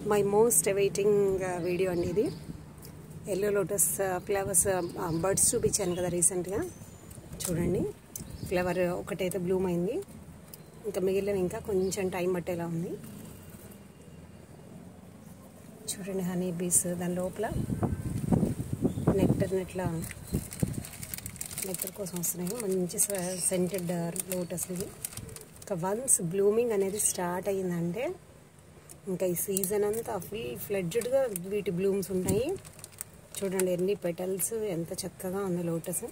my most awaiting video అండి ఇది yellow lotus flowers birds చూపించాను కదా రీసెంట్గా చూడండి ఫ్లవర్ ఒకటైతే బ్లూమ్ అయింది ఇంకా మిగిలిన ఇంకా కొంచెం టైం పట్టేలా ఉంది చూడండి హనీ బీస్ దాని లోపల నెక్టర్ ఇట్లా నెక్టర్ కోసం వస్తున్నాయి మంచి సెంటెడ్ లోటస్ ఇవి ఇంకా వన్స్ బ్లూమింగ్ అనేది స్టార్ట్ అయ్యిందంటే ఇంకా ఈ సీజన్ అంతా ఫుల్ ఫ్లెడ్జ్డ్గా వీటి బ్లూమ్స్ ఉంటాయి చూడండి ఎన్ని పెటల్స్ ఎంత చక్కగా ఉంది లోటస్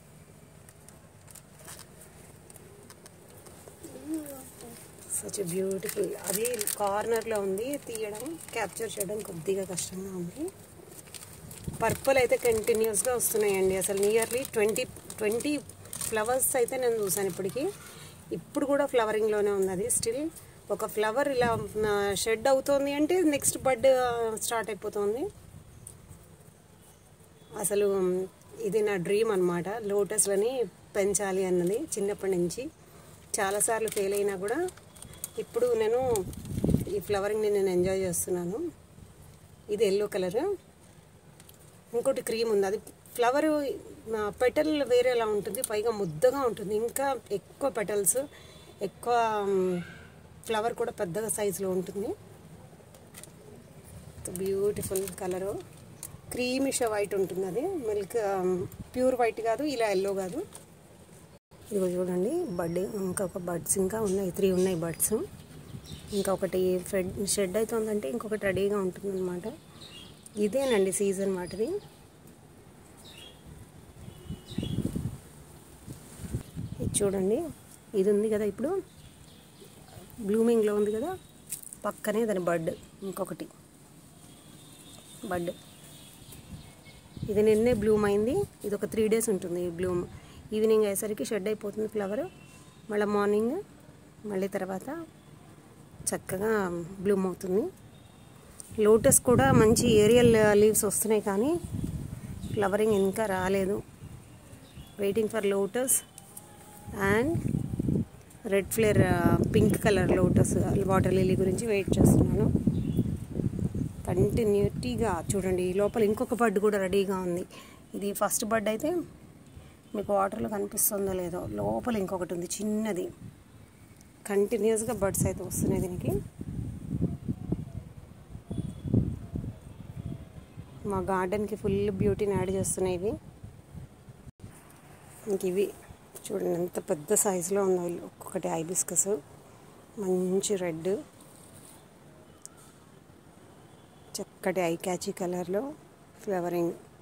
సచ్ బ్యూటిఫుల్ అది కార్నర్లో ఉంది తీయడం క్యాప్చర్ చేయడం కొద్దిగా కష్టంగా ఉంది పర్పుల్ అయితే కంటిన్యూస్గా వస్తున్నాయండి అసలు నియర్లీ ట్వంటీ ట్వంటీ ఫ్లవర్స్ అయితే నేను చూసాను ఇప్పటికి ఇప్పుడు కూడా ఫ్లవరింగ్లోనే ఉంది అది స్టిల్ ఒక ఫ్లవర్ ఇలా షెడ్ అవుతోంది అంటే నెక్స్ట్ బర్డ్ స్టార్ట్ అయిపోతుంది అసలు ఇది నా డ్రీమ్ అనమాట లోటస్లని పెంచాలి అన్నది చిన్నప్పటి నుంచి చాలాసార్లు ఫెయిల్ అయినా కూడా ఇప్పుడు నేను ఈ ఫ్లవరింగ్ని నేను ఎంజాయ్ చేస్తున్నాను ఇది ఎల్లో కలర్ ఇంకోటి క్రీమ్ ఉంది అది ఫ్లవర్ పెటల్ వేరేలా ఉంటుంది పైగా ముద్దగా ఉంటుంది ఇంకా ఎక్కువ పెటల్స్ ఎక్కువ ఫ్లవర్ కూడా పెద్దగా సైజులో ఉంటుంది బ్యూటిఫుల్ కలరు క్రీమిష్ వైట్ ఉంటుంది అది మిల్క్ ప్యూర్ వైట్ కాదు ఇలా ఎల్లో కాదు ఇదిగో చూడండి బడ్ ఇంకొక బర్డ్స్ ఇంకా ఉన్నాయి త్రీ ఉన్నాయి బర్డ్స్ ఇంకొకటి ఫెడ్ షెడ్ అవుతుందంటే ఇంకొకటి రెడీగా ఉంటుంది అనమాట ఇదేనండి సీజన్ వాటిది ఇది చూడండి ఇది ఉంది కదా ఇప్పుడు బ్లూమింగ్లో ఉంది కదా పక్కనే దాని బడ్ ఇంకొకటి బడ్ ఇది నిన్నే బ్లూమ్ అయింది ఇది ఒక త్రీ డేస్ ఉంటుంది ఈ బ్లూమ్ ఈవినింగ్ అయ్యేసరికి షెడ్ అయిపోతుంది ఫ్లవర్ మళ్ళీ మార్నింగ్ మళ్ళీ తర్వాత చక్కగా బ్లూమ్ అవుతుంది లోటస్ కూడా మంచి ఏరియల్ లీవ్స్ వస్తున్నాయి కానీ ఫ్లవరింగ్ ఇంకా రాలేదు waiting for lotus and red flare pink colour lotus water lily గురించి వెయిట్ చేస్తున్నాను కంటిన్యూటీగా చూడండి ఈ లోపల ఇంకొక బర్డ్ కూడా రెడీగా ఉంది ఇది ఫస్ట్ బర్డ్ అయితే మీకు వాటర్లో కనిపిస్తుందో లేదో లోపల ఇంకొకటి ఉంది చిన్నది కంటిన్యూస్గా బర్డ్స్ అయితే వస్తున్నాయి దీనికి మా గార్డెన్కి ఫుల్ బ్యూటీని యాడ్ చేస్తున్నాయి ఇవి ఇంక ఇవి చూడండి ఎంత పెద్ద సైజులో ఉందో ఒక్కొక్కటి ఐబిస్కస్ మంచి రెడ్ చక్కటి ఐ క్యాచీ కలర్లో ఫ్లవరింగ్